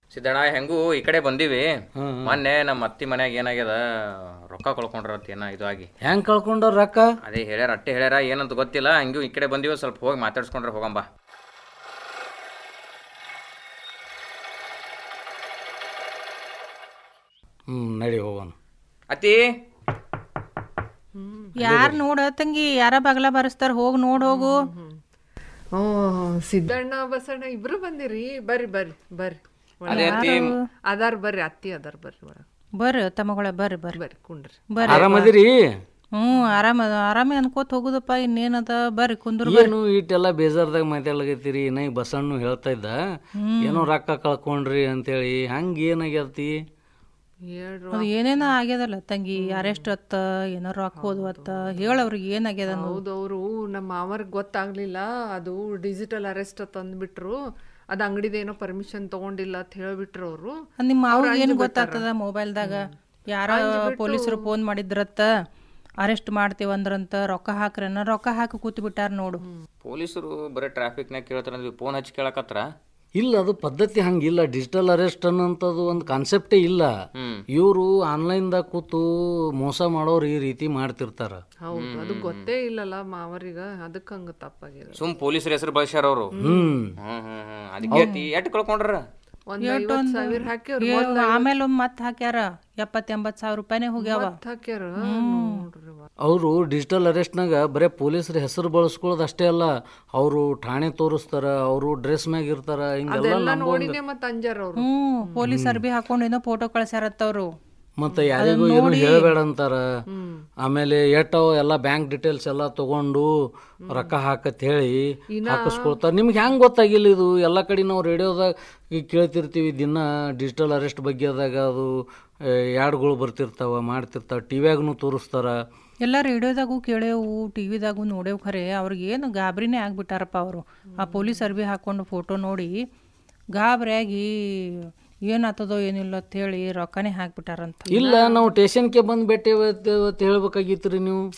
ಸಿದ್ದಣ್ಣ ಹೆಂಗೂ ಈ ಕಡೆ ಬಂದೀವಿ ಮೊನ್ನೆ ನಮ್ಮ ಅತ್ತಿ ಮನ್ಯಾಗ ಏನಾಗ್ಯದ ರೊಕ್ಕ ಕಳ್ಕೊಂಡ್ರತ್ ಏನ ಇದು ಆಗಿ ಹೆಂಗ್ ಕಳ್ಕೊಂಡವ್ರ ರೊಕ್ಕ ಅದೇ ಹೇಳ್ಯಾರ ಅಟ್ಟೆ ಹೇಳ್ಯಾರ ಏನಂತ ಗೊತ್ತಿಲ್ಲ ಹಂಗೂ ಈ ಕಡೆ ಬಂದೀವಿ ಸ್ವಲ್ಪ ಹೋಗಿ ಮಾತಾಡ್ಸ್ಕೊಂಡ್ರೆ ಹೋಗಂಬ ಹ್ಮ್ ನಡಿ ಹೋಗೋಣ ಅತ್ತಿ ಯಾರ್ ನೋಡ ತಂಗಿ ಯಾರ ಬಗಲ ಬರಸ್ತಾರ ಹೋಗ್ ನೋಡ್ ಹೋಗು ಓ ಸಿದ್ದಣ್ಣ ಬಸಣ್ಣ ಇಬ್ರು ಬಂದಿರಿ ಬರ್ರಿ ಬರ್ರಿ ಬರ್ರಿ ಒಳಗ್. ಅದೇ ಅತ್ತಿ ಅದಾರ್ ಬರ್ರಿ ಅತ್ತಿ ಅದಾರ್ ಬರ್ರಿ ಒಳಗ್ ಬರ್ರಿ ತಮ್ಮಗಳ ಬರ್ರಿ ಬರ್ರಿ ಬರ್ರಿ ಕುಂಡ್ರಿ ಬರ್ರಿ ಆರಾಮದಿರಿ ಹ್ಮ್ ಆರಾಮ ಆರಾಮೇ ಅನ್ಕೋತ ಹೋಗುದಪ್ಪ ಇನ್ನೇನದ ಬರ್ರಿ ಕುಂದ್ರ ಏನು ಇಟ್ಟೆಲ್ಲ ಬೇಜಾರ್ದಾಗ ಮಾತಾಡ್ಲಾಗತ್ತೀರಿ ಇನ್ನ ಈ ಬಸಣ್ಣು ಹೇಳ್ತಾ ಇದ್ದ ಏನೋ ರೊಕ್ಕ ಕಳ್ಕೊಂಡ್ರಿ ಅಂತೇಳಿ ಹಂಗ ಏನಾಗ್ಯತಿ ಹೇಳ್ರು ಅದು ಏನೇನ ಆಗ್ಯದಲ್ಲ ತಂಗಿ ಅರೆಸ್ಟ್ ಅತ್ತ ಏನೋ ರೊಕ್ಕ ಹೋದ್ವತ್ತ ಹೇಳ ಅವ್ರಿಗೆ ಏನಾಗ್ಯದ ಅನ್ನೋದು. ಹೌದು ಅವರು ನಮ್ಮ ಮಾವರ್ಗ್ ಗೊತ್ತಾಗ್ಲಿಲ್ಲ ಅದು ಡಿಜಿಟಲ್ ಅರೆಸ್ಟ್ ತಂದ್ಬಿಟ್ರು ಅದ್ ಅಂಗಡಿದೇನೋ ಪರ್ಮಿಷನ್ ತಗೊಂಡಿಲ್ಲ ಅಂತ ಹೇಳ್ಬಿಟ್ರು ಅವರು ಅದ್ ನಿಮ್ಮ ಅವ್ರಿಗೆ ಏನ್ ಗೊತ್ತಾಗ್ತದ ಮೊಬೈಲ್ದಾಗ ಯಾರ ಪೊಲೀಸರು ಫೋನ್ ಮಾಡಿದ್ರತ್ತ ಅರೆಸ್ಟ್ ಮಾಡ್ತೀವಿ ಅಂದ್ರಂತ ರೊಕ್ಕ ಹಾಕ್ರನ ರೊಕ್ಕ ಹಾಕಿ ಕೂತ್ ಬಿಟ್ಟಾರ ನೋಡು ಪೊಲೀಸರು ಬರೀ ಟ್ರಾಫಿಕ್ನಾಗ ಕೇಳ್ತಾರ ಫೋನ್ ಹಚ್ಚಿ ಕೇಳಕತ್ರ ಇಲ್ಲ ಅದು ಪದ್ಧತಿ ಹಂಗಿಲ್ಲ ಡಿಜಿಟಲ್ ಅರೆಸ್ಟ್ ಅನ್ನೋಂಥದ್ದು ಒಂದು ಕಾನ್ಸೆಪ್ಟೇ ಇಲ್ಲ ಹ್ಮ್ ಇವರು ಆನ್ಲೈನ್ದಾಗ ಕೂತು ಮೋಸ ಮಾಡೋರು ಈ ರೀತಿ ಮಾಡ್ತಿರ್ತಾರ ಹೌದು ಅದು ಗೊತ್ತೇ ಇಲ್ಲಲ್ಲ ಮಾವರಿಗ ಅದಕ್ಕೆ ಹಂಗ ತಪ್ಪಾಗಿದೆ ಸುಮ್ ಪೊಲೀಸರ ಹೆಸರು ಬಳಸ್ಯಾರ ಅವರು ಹ್ಮ್ ಹ್ಮ್ ಹ್ಮ್ ಹ್ಮ್ ಅದಕ್ಕೆ ಅತ್ತಿ ಎಟ್ ಕಳ್ಕೊಂಡ್ರ ಒಂದ್ ಐವತ್ ಸಾವಿರ ಹಾಕ್ಯಾರ ಏ, ಆಮೇಲೆ ಒಮ್ಮೆ ಮತ್ ಹಾಕ್ಯಾರ ಎಪ್ಪತ್ ಎಂಬತ್ ಸಾವಿರ ರೂಪಾಯಿನೇ ಹೋಗ್ಯಾವ ಮತ್ತ್ ಹಾಕ್ಯಾರ ನೋಡ್ರಿ ವಾ. ಅವರು ಡಿಜಿಟಲ್ ಅರೆಸ್ಟ್ನಾಗ ಬರೇ ಪೊಲೀಸರ ಹೆಸರು ಬಳಸ್ಕೊಳ್ಳೋದು ಅಷ್ಟೇ ಅಲ್ಲ ಅವರು ಠಾಣೆ ತೋರಿಸ್ತಾರ ಅವರು ಡ್ರೆಸ್ ಮ್ಯಾಗ ಇರ್ತಾರ ಹಿಂಗೆಲ್ಲ ಅದೆಲ್ಲ ನೋಡಿನೇ ಮತ್ ಅಂಜಾರ ಅವ್ರು ಹ್ಮ್ ಪೊಲೀಸ್ ಅರ್ಬಿ ಹಾಕೊಂಡು ಏನೋ ಫೋಟೋ ಕಳ್ಸ್ಯಾರತ್ತವ್ರು ಮತ್ತೆ ಯಾರಿಗೂ ಏನು ಹೇಳಬೇಡ ಅಂತಾರ ಆಮೇಲೆ ಎಟ್ಟವ ಎಲ್ಲ ಬ್ಯಾಂಕ್ ಡೀಟೇಲ್ಸ್ ಎಲ್ಲ ತಗೊಂಡು ರೊಕ್ಕ ಹಾಕತ್ ಹೇಳಿ ಹಾಕಿಸ್ಕೊಳ್ತಾರ ನಿಮ್ಗೆ ಹೆಂಗ್ ಗೊತ್ತಾಗಿಲ್ಲ ಇದು ಎಲ್ಲ ಕಡೆ ನಾವು ರೇಡಿಯೋದಾಗ ಕೇಳ್ತಿರ್ತೀವಿ ದಿನ ಡಿಜಿಟಲ್ ಅರೆಸ್ಟ್ ಬಗ್ಗೆ ಅದಾಗ ಅದು ಯಾಡ್ಗಳು ಬರ್ತಿರ್ತಾವ ಮಾಡ್ತಿರ್ತಾವ ಟಿವ್ಯಾಗೂ ತೋರಿಸ್ತಾರ ಎಲ್ಲ ರೇಡಿಯೋದಾಗೂ ಕೇಳೇವು ಟಿವಿದಾಗೂ ನೋಡೇವು ಖರೆ ಅವ್ರಿಗೆ ಏನು ಗಾಬರಿನೇ ಆಗ್ಬಿಟ್ಟಾರಪ್ಪ ಅವರು ಆ ಪೊಲೀಸ್ ಅರ್ಬಿ ಹಾಕೊಂಡು ಫೋಟೋ ನೋಡಿ ಗಾಬರಿಯಾಗಿ ಏನಾಗ್ತದೋ ಏನಿಲ್ಲ ಅಂತ ಹೇಳಿ ರೊಕ್ಕನೇ ಹಾಕ್ಬಿಟ್ಟಾರಂತ ಇಲ್ಲ ನಾವು ಸ್ಟೇಷನ್ಗೆ ಬಂದು ಭೇಟಿ ಹೇಳ್ಬೇಕಾಗಿತ್ತು ರೀ ನೀವು